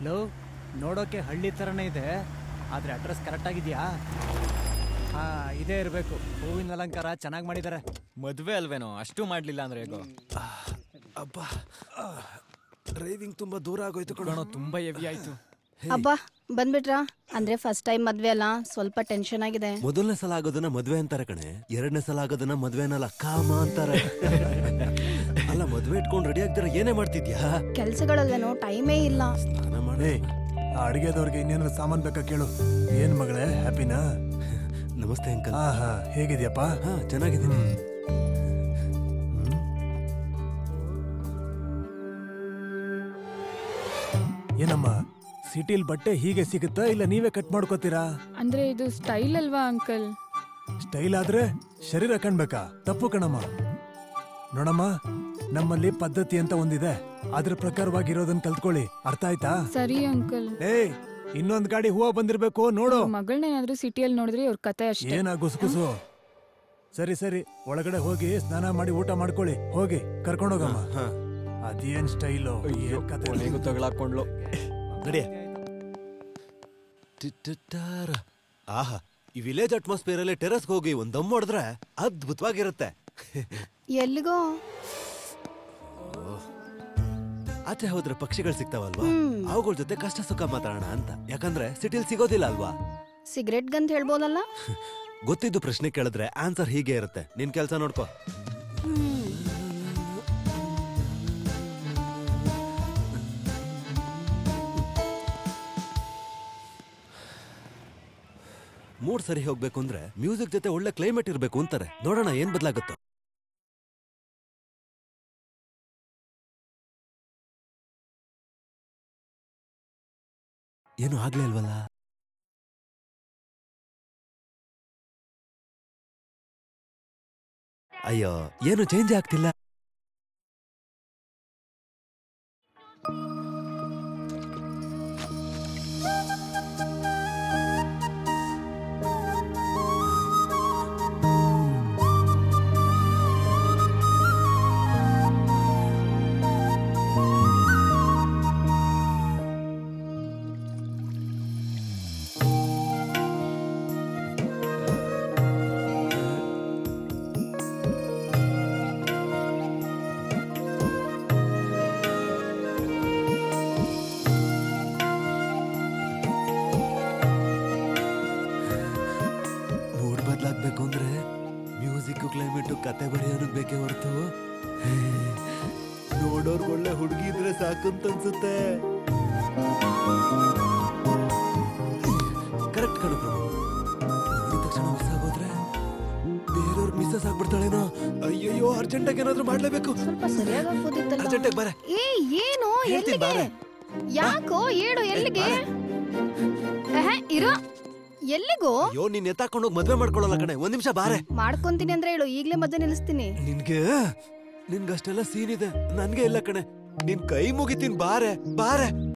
Low ನೋಡೋಕೆ ಹಳ್ಳಿ ಥರನೇ ಇದೆ ಆದರೆ ಅಡ್ರೆಸ್ ಕರೆಕ್ಟ್ ಆಗಿದೆಯಾ ಹಾಂ ಇದೇ ಇರಬೇಕು ಹೂವಿನ ಅಲಂಕಾರ ಚೆನ್ನಾಗಿ ಮಾಡಿದ್ದಾರೆ ಮದ್ವೆ ಅಲ್ವೇನೋ ಅಷ್ಟು ಮಾಡ್ಲಿಲ್ಲ ಅಂದ್ರೆ ಹೇಗೋ ಅಬ್ಬ ಡ್ರೈವಿಂಗ್ ತುಂಬಾ ದೂರ ಆಗೋಯ್ತು ಕಣೋ ತುಂಬಾ ಹೆವಿ ಆಯ್ತು ಅಬ್ಬಾ ಬಂದ್ಬಿಟ್ರಾ ಅಂದ್ರೆ ಫಸ್ಟ್ ಟೈಮ್ ಮದ್ವೆ ಅಲ್ಲ ಸ್ವಲ್ಪ ಟೆನ್ಷನ್ ಆಗಿದೆ ಮೊದಲನೇ ಸಲ ಆಗೋದನ್ನ ಮದ್ವೆ ಅಂತಾರೆ ಕಣೆ ಎರಡನೇ ಸಲ ಆಗೋದನ್ನ ಮದ್ವೆ ಅನ್ನಲ್ಲ ಕಾಮ ಅಂತಾರೆ ಅಲ್ಲ ಮದ್ವೆ ಇಟ್ಕೊಂಡು ರೆಡಿ ಆಗ್ದಿರ ಏನೇ ಮಾಡ್ತಿದ್ಯಾ ಕೆಲ್ಸಗಳಲ್ವೇನೋ ಟೈಮೇ ಇಲ್ಲ ಸ್ನಾನ ಮಾಡಿ ಆ ಅಡಿಗೆದವ್ರಿಗೆ ಇನ್ನೇನಾದ್ರು ಸಾಮಾನ್ ಬೇಕಾ ಕೇಳು ಏನ್ ಮಗಳೇ ಹ್ಯಾಪಿನಾ ನಮಸ್ತೆ ಅಂಕಲ್ ಹಾ ಹಾ ಹೇಗಿದ್ಯಪ್ಪ ಹಾ ಚೆನ್ನಾಗಿದ್ದೀನಿ ಏನಮ್ಮ ಸಿಟಿಲ್ ಬಟ್ಟೆ ಹೀಗೆ ಸಿಗುತ್ತಾ ಇಲ್ಲ ನೀವೇ ಕಟ್ ಮಾಡ್ಕೋತೀರಾ ಅಂದ್ರೆ ಇದು ಸ್ಟೈಲ್ ಅಲ್ವಾ ಅಂಕಲ್ ಸ್ಟೈಲ್ ಆದ್ರೆ ಶರೀರ ಕಾಣ್ಬೇಕಾ ತಪ್ಪು ಕಣಮ್ಮ ನೋಡಮ್ಮ ನಮ್ಮಲ್ಲಿ ಪದ್ಧತಿ ಅಂತ ಒಂದಿದೆ ಅದ್ರ ಪ್ರಕಾರವಾಗಿರೋದನ್ನ ಕಲ್ತ್ಕೊಳ್ಳಿ ಅರ್ಥ ಆಯ್ತಾ ಸರಿ ಅಂಕಲ್ ಏಯ್ ಇನ್ನೊಂದ್ ಗಾಡಿ ಹೂವ ಬಂದಿರ್ಬೇಕು ನೋಡು ಮಗಳನ್ನೇನಾದ್ರೂ ಸಿಟಿಯಲ್ಲಿ ನೋಡಿದ್ರೆ ಇವ್ರ ಕತೆ ಅಷ್ಟೇ ಏನ ಗುಸುಗುಸು ಸರಿ ಸರಿ ಒಳಗಡೆ ಹೋಗಿ ಸ್ನಾನ ಮಾಡಿ ಊಟ ಮಾಡ್ಕೊಳ್ಳಿ ಹೋಗಿ ಕರ್ಕೊಂಡೋಗಮ್ಮ ಹಾ ಅದೇನ್ ಸ್ಟೈಲು ಏನ್ ಕತೆ ಕೊನೆಗೂ ತಗೊಳಾಕೊಂಡ್ಲು ನಡಿಯ ಟಿಟ್ಟಿಟ್ಟಾರ. ಆಹಾ ಈ ವಿಲೇಜ್ ಅಟ್ಮಾಸ್ಫಿಯರ್ ಅಲ್ಲಿ ಟೆರೆಸ್ಗೆ ಹೋಗಿ ಒಂದ್ ದಮ್ ಹೊಡೆದ್ರೆ ಅದ್ಭುತವಾಗಿರುತ್ತೆ ಎಲ್ಲಿಗೋ ಆಚೆ ಹೋದ್ರೆ ಪಕ್ಷಿಗಳು ಸಿಗ್ತಾವಲ್ವಾ ಅವುಗಳ ಜೊತೆ ಕಷ್ಟ ಸುಖ ಮಾತಾಡೋಣ ಅಂತ ಯಾಕಂದ್ರೆ ಸಿಟಿಲ್ ಸಿಗೋದಿಲ್ಲ ಅಲ್ವಾ ಸಿಗರೆಟ್ ಗಂತ ಹೇಳ್ಬೋದಲ್ಲ ಗೊತ್ತಿದ್ದು ಪ್ರಶ್ನೆ ಕೇಳಿದ್ರೆ ಆನ್ಸರ್ ಹೀಗೆ ಇರುತ್ತೆ ನಿನ್ ಕೆಲ್ಸ ನೋಡ್ಕೋ ಮೂಡ್ ಸರಿ ಹೋಗ್ಬೇಕು ಅಂದ್ರೆ ಮ್ಯೂಸಿಕ್ ಜೊತೆ ಒಳ್ಳೆ ಕ್ಲೈಮೇಟ್ ಇರ್ಬೇಕು ಅಂತಾರೆ ನೋಡೋಣ ಏನ್ ಬದಲಾಗುತ್ತೋ ಏನು ಆಗ್ಲೇ ಇಲ್ವಲ್ಲ ಅಯ್ಯೋ ಏನು ಚೇಂಜ್ ಆಗ್ತಿಲ್ಲ ಮೂಡ್ ಬದಲಾಗ್ಬೇಕು ಅಂದ್ರೆ ಮ್ಯೂಸಿಕ್ ಕ್ಲೈಮೇಟ್ ಕತೆ ಬರೆಯೋನು ಬೇಕೇ ಹೊರತು ನೋಡೋರ್ಗ್ ಒಳ್ಳೆ ಹುಡುಗಿ ಇದ್ರೆ ಸಾಕು ಅಂತ ಅನ್ಸುತ್ತೆ ಕರೆಕ್ಟ್ ಕಣು ಪ್ರಭು ನೋಡಿದ ತಕ್ಷಣ ಮಿಸ್ ಆಗೋದ್ರೆ ಬೇರೆಯವ್ರ ಮಿಸ್ಸಸ್ ಆಗ್ಬಿಡ್ತಾಳೇನೋ ಅಯ್ಯಯ್ಯೋ ಅರ್ಜೆಂಟ್ ಆಗಿ ಏನಾದ್ರೂ ಮಾಡ್ಲೇಬೇಕು ಸ್ವಲ್ಪ ಸರಿಯಾಗಿ ಅರ್ಜೆಂಟ್ ಆಗ್ಬೋದಿತ್ತಲ್ಲ ಆಗಿ ಬಾರೆ ಏ ಏನು ಹೇಳ್ತೀನಿ ಎಲ್ಲಿಗೆ ಬಾರೆ. ಯಾಕೋ ಏಳು ಎಲ್ಲಿಗೆ ಎಹೆ, ಇರು ಎಲ್ಲಿಗೋ ಅಯ್ಯೋ ನೀನ್ ಎತ್ತಾಕೊಂಡು ಹೋಗಿ ಮದ್ವೆ ಮಾಡ್ಕೊಳ್ಳಲ್ಲ ಕಣೆ ಒಂದ್ ನಿಮಿಷ ಬಾರೆ ಮಾಡ್ಕೊಂತೀನಿ ಅಂದ್ರೆ ಹೇಳು ಈಗ್ಲೇ ಮದ್ವೆ ನಿಲ್ಲಿಸ್ತೀನಿ ನಿನ್ಗೆ ನಿನ್ಗಷ್ಟೆಲ್ಲ ಸೀನ್ ಇದೆ ನನ್ಗೆ ಇಲ್ಲ ಕಣೆ ನಿನ್ ಕೈ ಮುಗಿತೀನಿ ಬಾರೆ ಬಾರೆ